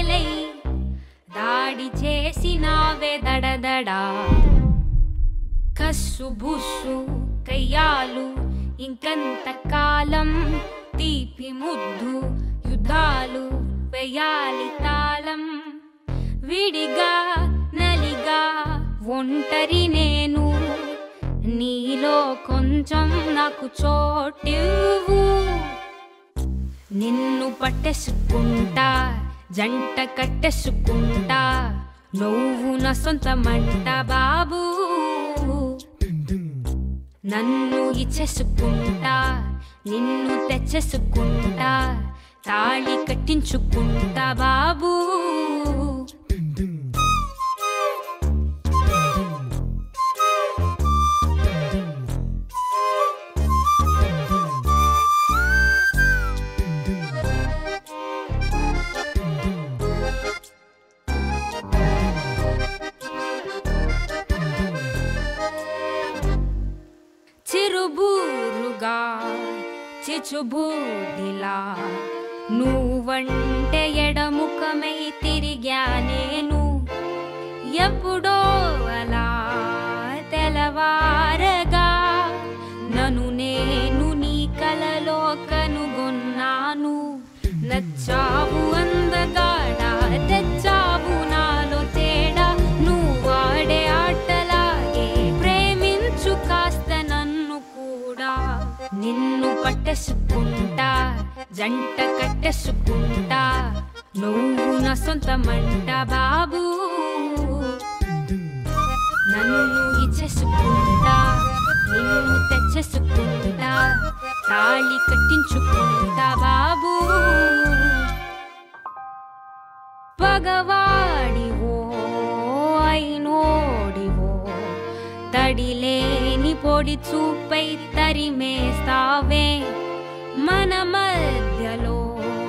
మొదలై దాడి చేసినావే దడదడా కస్సు బుస్సు కయ్యాలు ఇంకంత కాలం తీపి ముద్దు యుద్ధాలు వేయాలి తాళం విడిగా నలిగా ఒంటరి నేను నీలో కొంచెం నాకు చోటివ్వు నిన్ను పట్టేసుకుంటా జంట కట్టేసుకుంటా నువ్వు నా సొంతమంట బాబు నన్ను ఇచ్చేసుకుంటా నిన్ను తెచ్చేసుకుంటా తాళి కట్టించుకుంటా బాబు చిరుబూరుగా చిచుబూడిలా నువ్వంటే ఎడముఖమై తిరిగా నేను ఎప్పుడో అలా తెలవారగా నన్ను నేను నీ కలలో కనుగొన్నాను నచ్చావు అందగాడా తెచ్చావు నాలో తేడా నువ్వు ఆడే ఆటలాగే ప్రేమించు కాస్త నన్ను కూడా నిన్ను పట్టేసుకుంటా జంట కట్టేసుకుంటా నువ్వు నా సొంతమంట బాబు నన్ను ఇచ్చేసుకుంటా నిన్ను తెచ్చేసుకుంటా తాళి కట్టించుకుంటా బాబు పగవాడివో అయినోడివో తడిలేని పొడి చూపై తరిమేస్తావే మన మధ్యలో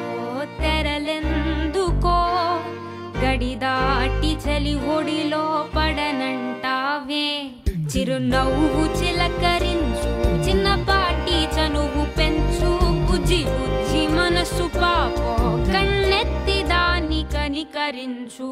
తెరలెందుకో గడి దాటి చలి ఒడిలో పడనంటావే చిరునవ్వు చిలకరించు చిన్నపాటి చనువు పెంచు బుజ్జి బుజ్జి మనసు పాపో కన్నెత్తి దాన్ని కనికరించు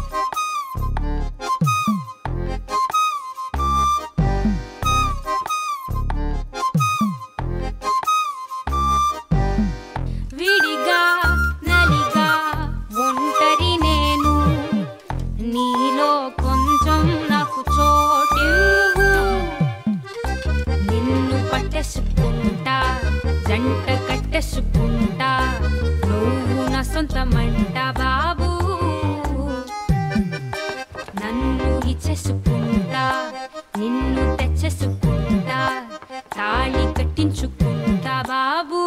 విడిగా నలిగా ఒంటరి నేను నీలో కొంచెం నాకు చోటివ్వు నిన్ను పట్టేసుకుంటా జంట కట్టేసుకుంటా నువ్వు నా సొంతమంట బాబు నన్ను ఇచ్చేసుకుంటా నిన్ను తెచ్చేసుకుంటా తాళి కట్టించుకుంటా బాబు